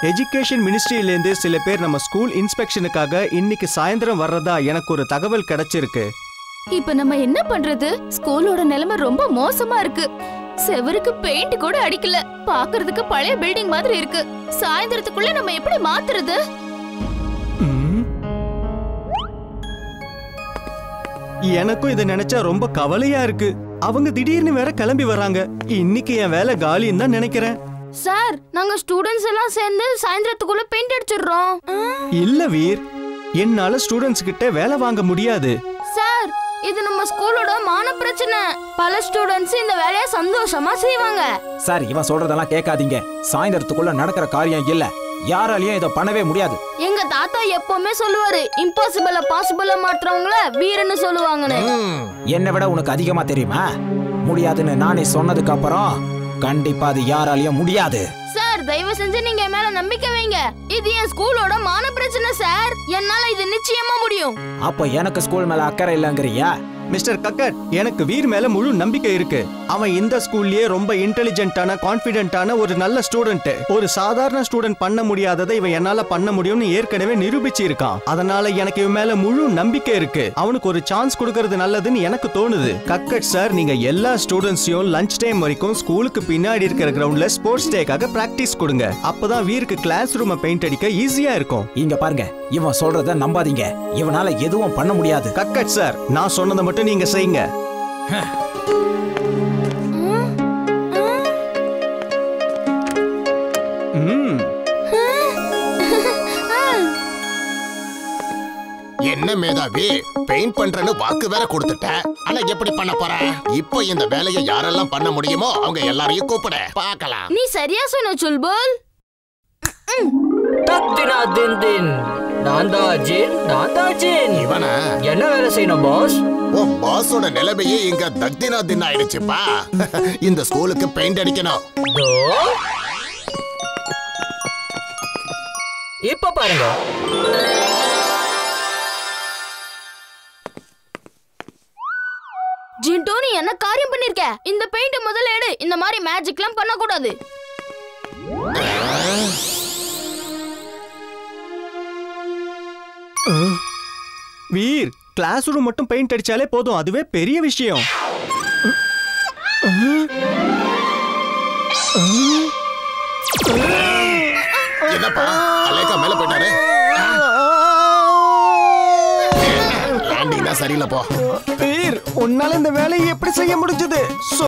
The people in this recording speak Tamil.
எஜுகேஷன் மினிஸ்ட்ரியிலேருந்து சில பேர் நம்ம ஸ்கூல் இன்ஸ்பெக்ஷனுக்காக இன்னைக்கு சாயந்தரம் வர்றதா எனக்கு ஒரு தகவல் கிடைச்சிருக்கு இப்ப நம்ம என்ன பண்றது ஸ்கூலோட நிலைமை ரொம்ப மோசமா இருக்கு செவருக்கு பெயிண்ட் கூட அடிக்கல பாக்குறதுக்கு பழைய பில்டிங் மாதிரி இருக்கு சாயந்தரத்துக்குள்ள நம்ம எப்படி மாத்துறது ம். எனக்கும் இதை நினைச்சா ரொம்ப கவலையா இருக்கு அவங்க திடீர்னு வேற கிளம்பி வராங்க இன்னைக்கு என் வேலை காலின்னு தான் நினைக்கிறேன் சார் நாங்க ஸ்டூடெண்ட்ஸ் எல்லாம் சேர்ந்து சாயந்தரத்துக்குள்ள பெயிண்ட் அடிச்சிடுறோம் இல்ல வீர் என்னால ஸ்டூடெண்ட்ஸ் கிட்ட வேலை வாங்க முடியாது சார் இது நம்ம ஸ்கூலோட மான பிரச்சனை பல ஸ்டூடெண்ட்ஸ் இந்த வேலையை சந்தோஷமா செய்வாங்க சார் இவன் சொல்றதெல்லாம் கேட்காதீங்க சாயந்தரத்துக்குள்ள நடக்கிற காரியம் இல்ல யாராலையும் இதை பண்ணவே முடியாது எங்க தாத்தா எப்பவுமே சொல்லுவாரு இம்பாசிபிள பாசிபிள மாத்துறவங்கள வீரன்னு சொல்லுவாங்கன்னு என்னை விட உனக்கு அதிகமா தெரியுமா முடியாதுன்னு நானே சொன்னதுக்கு அப்புறம் கண்டிப்பா அது யாராலையும் முடியாது சார் தயவு செஞ்சு நீங்க என் மேல நம்பிக்கை வைங்க இது என் ஸ்கூலோட மான பிரச்சனை சார் என்னால இது நிச்சயமா முடியும் அப்ப எனக்கு ஸ்கூல் மேல அக்கறை இல்லைங்கிறியா மிஸ்டர் கக்கட் எனக்கு வீர் மேல முழு நம்பிக்கை இருக்கு அவன் இந்த ஸ்கூல்லயே ரொம்ப இன்டெலிஜென்ட்டான கான்பிடென்ட்டான ஒரு நல்ல ஸ்டூடெண்ட் ஒரு சாதாரண ஸ்டூடெண்ட் பண்ண முடியாததை இவன் என்னால பண்ண முடியும்னு ஏற்கனவே நிரூபிச்சு இருக்கான் அதனால எனக்கு இவன் மேல முழு நம்பிக்கை இருக்கு அவனுக்கு ஒரு சான்ஸ் கொடுக்கறது நல்லதுன்னு எனக்கு தோணுது கக்கட் சார் நீங்க எல்லா ஸ்டூடெண்ட்ஸையும் லஞ்ச் டைம் வரைக்கும் ஸ்கூலுக்கு பின்னாடி இருக்கிற கிரவுண்ட்ல ஸ்போர்ட்ஸ் டேக்காக பிராக்டிஸ் கொடுங்க அப்பதான் வீருக்கு கிளாஸ் ரூமை பெயிண்ட் அடிக்க ஈஸியா இருக்கும் இங்க பாருங்க இவன் சொல்றத நம்பாதீங்க இவனால எதுவும் பண்ண முடியாது கக்கட் சார் நான் சொன்னதை மட்டும் நீங்க செய்யுங்க ம் என்ன மேதாவி பெயிண்ட் பண்றேன்னு வாக்கு வேற கொடுத்துட்ட ஆனா எப்படி பண்ண போற இப்போ இந்த வேலையை யாரெல்லாம் பண்ண முடியுமோ அவங்க எல்லாரையும் கூப்பிட பார்க்கலாம் நீ சரியா சொன்ன சுல்புல் தத்தினா தின் தின் நான் தான் ஜின் நான் தான் ஜின் இவன என்ன வேலை செய்யணும் பாஸ் உன் பாஸோட நிலைமையே இங்க தத்தினா தின் ஆயிடுச்சுப்பா இந்த ஸ்கூலுக்கு பெயிண்ட் அடிக்கணும் தோ இப்ப பாருங்க ஜின்டோ நீ என்ன காரியம் பண்ணிருக்க இந்த பெயிண்ட் முதல்ல எடு இந்த மாதிரி மேஜிக்லாம் பண்ண கூடாது வீர் கிளாஸ் ரூம் மட்டும் பெயிண்ட் அடிச்சாலே போதும் அதுவே பெரிய விஷயம் என்னப்பா அலேக்கா மேல போயிட்டாரு லேண்டிங் தான் சரியில்லை போ வீர் உன்னால இந்த வேலையை எப்படி செய்ய முடிஞ்சது